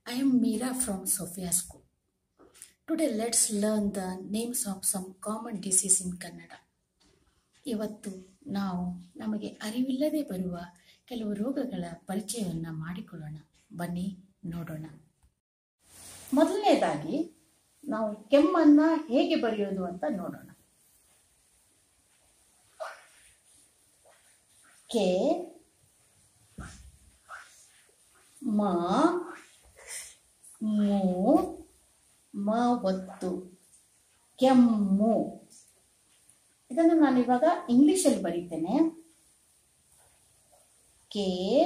I am Meera from Sophia School. Today let's learn the names of some common disease in Kannada ಇವತ್ತು ನಾವು ನಮಗೆ ಅರಿವಿಲ್ಲದೆ ಬರುವ ಕೆಲವು ರೋಗಗಳ ಪರಿಚಯವನ್ನು ಮಾಡಿಕೊಳ್ಳೋಣ ಬನ್ನಿ ನೋಡೋಣ ಮೊದಲನೇದಾಗಿ ನಾವು ಕೆಮ್ಮನ್ನ ಹೇಗೆ ಬರೆಯೋದು ಅಂತ ನೋಡೋಣ ಕೆ ಮ ಮೂ ಮ ಒತ್ತು ಕೆಮ್ಮು ಇದನ್ನು ನಾನು ಇವಾಗ ಇಂಗ್ಲಿಷಲ್ಲಿ ಬರೀತೇನೆ K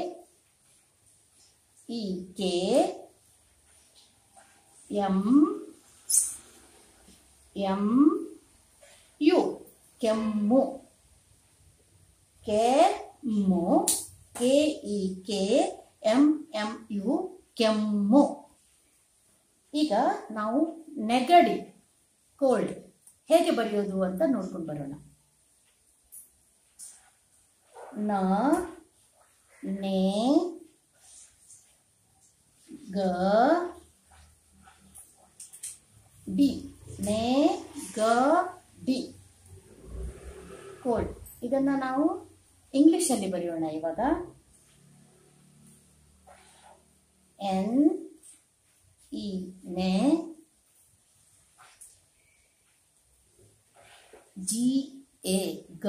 E K M M U ಕೆಮ್ಮು ಕೆಮ್ಮು K E K M M U ಕೆಮ್ಮು ಈಗ ನಾವು ನೆಗಡಿ ಕೋಲ್ಡ್ ಹೇಗೆ ಬರೆಯೋದು ಅಂತ ನೋಡ್ಕೊಂಡು ಬರೋಣ ನ ನೆ ಗ ಡಿ ನೆ ಗ ಡಿ ಕೋಲ್ಡ್ ಇದನ್ನ ನಾವು ಇಂಗ್ಲಿಷಲ್ಲಿ ಬರೆಯೋಣ ಇವಾಗ ಎನ್ ಇ ನೆ ಜಿ ಎ ಗ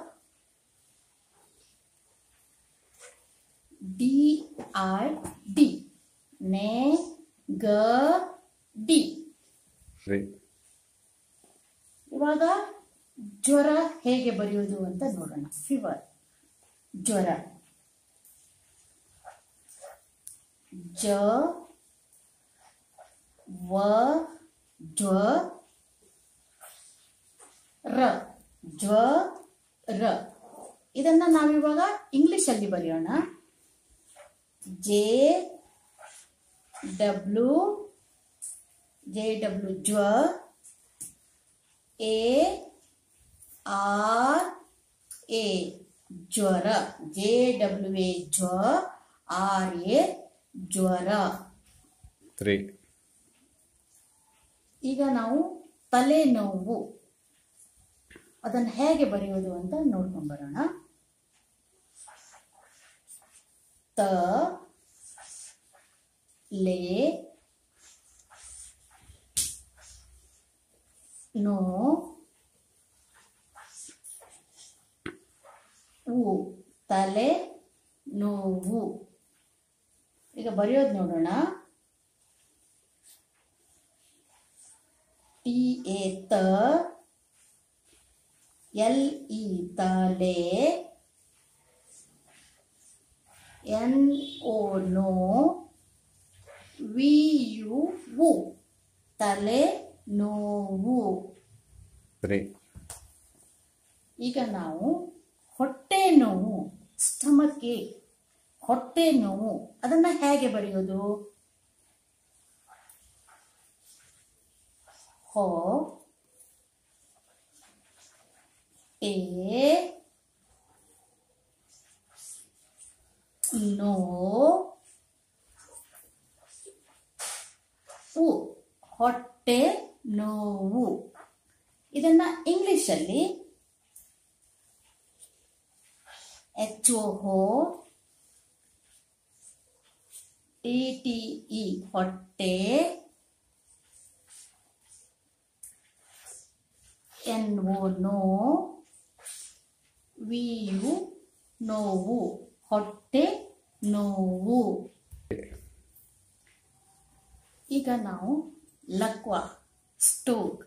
ಡಿ ಐ ಡಿ ನೆ ಗ ಡಿ ರೀ ಇವಾಗ ಜ್ವರ ಹೇಗೆ ಬರೆಯೋದು ಅಂತ ನೋಡೋಣ ಫೀವರ್ ಜ್ವರ ಜ ವ ಜ್ವ ರ ಜ್ವ ರ ಇದನ್ನ ನಾವಿವಾಗ ಇಂಗ್ಲಿಷಲ್ಲಿ ಬರೆಯೋಣ ಜೆ ಡಬ್ಲ್ಯೂ ಜೆ ಡಬ್ಲ್ಯೂ ಜ್ವ ಎ ಆರ್ ಎ ಜ್ವರ ಜೆ ಡಬ್ಲ್ಯೂ ಎ ಜ್ವ ಆರ್ ಎ ಜ್ವರ ತ್ರೀ ಈಗ ನಾವು ತಲೆನೋವು ಅದನ್ನು ಹೇಗೆ ಬರೆಯೋದು ಅಂತ ನೋಡ್ಕೊಂಡು ಬರೋಣ ತ ಲೇ ನೋ ಉ ತಲೆ ನೋವು ಈಗ ಬರೆಯೋದು ನೋಡೋಣ ಟಿ ಎ ತ ಎಲ್ ಇ ತಲೆ ಎನ್ ಓ ನೋ ವಿ ಯು ವು ತಲೆ ನೋವು ತ್ರೀ ಈಗ ನಾವು ಹೊಟ್ಟೆ ನೋವು ಸ್ಟಮಕ್ ಹೊಟ್ಟೆ ನೋವು ಅದನ್ನ ಹೇಗೆ ಬರೆಯೋದು ಹೋ ಎ ನೋ ಉ ಹೊಟ್ಟೆ ನೋವು ಇದನ್ನ ಇಂಗ್ಲಿಷಲ್ಲಿ ಎಚ್ ಒ ಹೋ ಟಿ ಟಿ ಇ ಹೊಟ್ಟೆ ಎನ್ ಒ ನೋ ವಿ ಯು ನೋವು ಹೊಟ್ಟೆ ನೋವು ಈಗ ನಾವು ಲಕ್ವ ಸ್ಟೋಕ್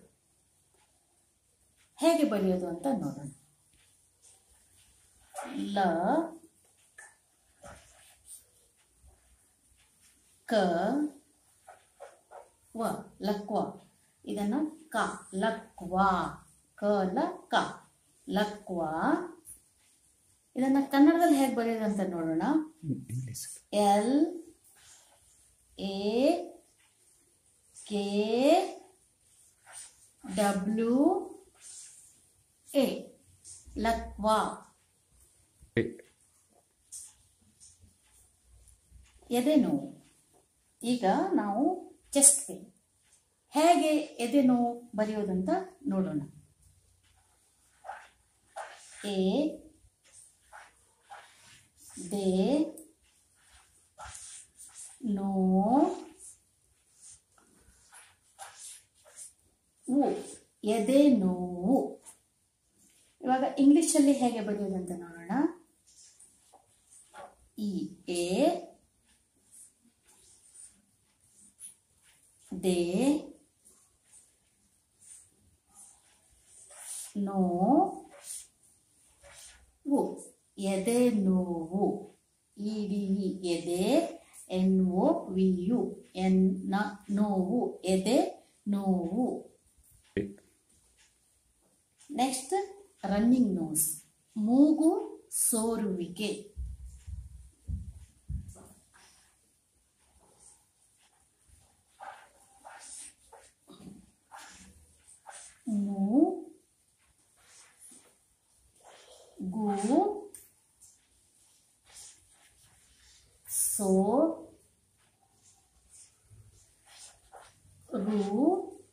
ಹೇಗೆ ಬರೆಯೋದು ಅಂತ ನೋಡೋಣ ಲ ಕ ವ ಲಕ್ವ ಇದನ್ನ ಕ ಲಕ್ವ ಕ ಲ ಕ ಲಕ್ವ ಇದನ್ನ ಕನ್ನಡದಲ್ಲಿ ಹೇಗೆ ಬರೆಯೋದು ಅಂತ ನೋಡೋಣ English L A K W A ಲಕ್ವಾ ರೀ ಎದೆ ನೋವು ಈಗ ನಾವು ಚೆಸ್ಟ್ ಪೇನ್ ಹೇಗೆ ಎದೆ ನೋವು ಬರೆಯೋದಂತ ನೋಡೋಣ ಎ ದೆ ನೋ ಉ ಎದೆ ನೋವು ಇವಾಗ ಇಂಗ್ಲಿಷಲ್ಲಿ ಹೇಗೆ ಬರೆಯೋದಂತ ನೋಡೋಣ ಇ ಎ ದೆ ನೋ ಉ ಎದೆ ನೋವು ಇ ಡಿ ಇ ಎದೆ N O V U N ನ ನೋವು ಎದೆ ನೋವು ನೆಕ್ಸ್ಟ್ ರನ್ನಿಂಗ್ ನೋಸ್ ಮೂಗು ಸೋರುವಿಕೆ ಮೂ ಗು ಸೋ ರು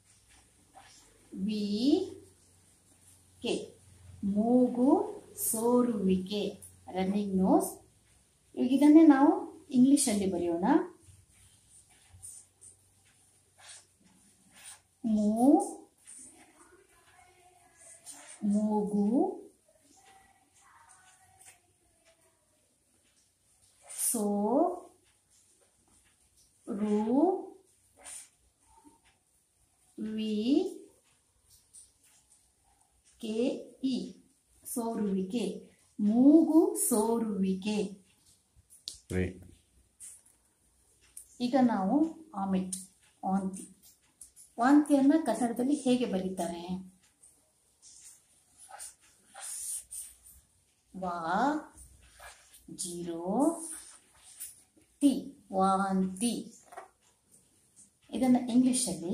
ವಿ ಕೆ ಮೂಗು ಸೋರುವಿಕೆ ರನ್ನಿಂಗ್ ನೋಸ್ ಈಗ ಇದನ್ನೇ ನಾವು ಇಂಗ್ಲಿಷಲ್ಲಿ ಬರೆಯೋಣ ಮೂ ಮೂಗು ಸೋ ರು ವಿ ಕೆ ಇ ಸೋರುವಿಕೆ ಮೂಗು ಸೋರುವಿಕೆ ರೇ ಈಗ ನಾವು ಆಮಿಟ್ ವಾಂತಿ ವಾಂತಿಯನ್ನ ಕನ್ನಡದಲ್ಲಿ ಹೇಗೆ ಬರೀತಾರೆ ವಾ ಜೀರೋ ತಿ ವಾಂತಿ ಇದನ್ನು ಇಂಗ್ಲಿಷಲ್ಲಿ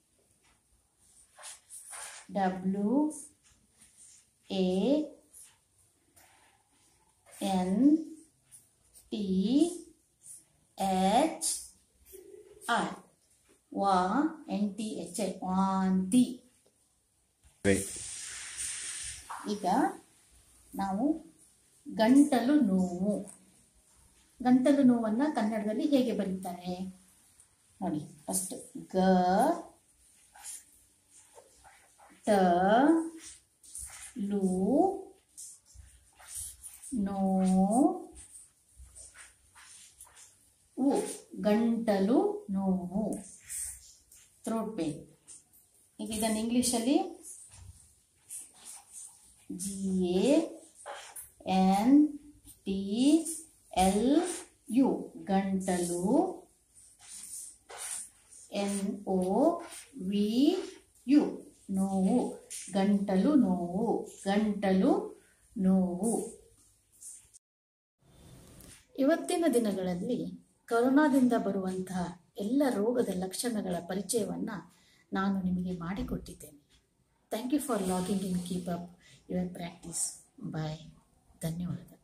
W A N T H I ವಾ ಎನ್ ಟಿ ಎಚ್ ಐ ವಾಂತಿ ರೇ ಈಗ ನಾವು ಗಂಟಲು ನೋವು ಗಂಟಲು ನೋವನ್ನು ಕನ್ನಡದಲ್ಲಿ ಹೇಗೆ ಬರೀತಾರೆ ನೋಡಿ ಫಸ್ಟ್ ಗ ಟ ಲು ನೋ ಉ ಗಂಟಲು ನೋವು ಥ್ರೋಟ್ ಪೇನ್ ಈಗ ಇದನ್ನು ಇಂಗ್ಲೀಷಲ್ಲಿ G A N T L U ಗಂಟಲು ಎನ್ ಒ ವಿ ಯು ನೋವು ಗಂಟಲು ನೋವು ಗಂಟಲು ನೋವು ಇವತ್ತಿನ ದಿನಗಳಲ್ಲಿ ಕೊರೋನಾದಿಂದ ಬರುವಂತಹ ಎಲ್ಲ ರೋಗದ ಲಕ್ಷಣಗಳ ಪರಿಚಯವನ್ನು ನಾನು ನಿಮಗೆ ಮಾಡಿಕೊಟ್ಟಿದ್ದೇನೆ thank you for logging in keep up your practice bye ಧನ್ಯವಾದ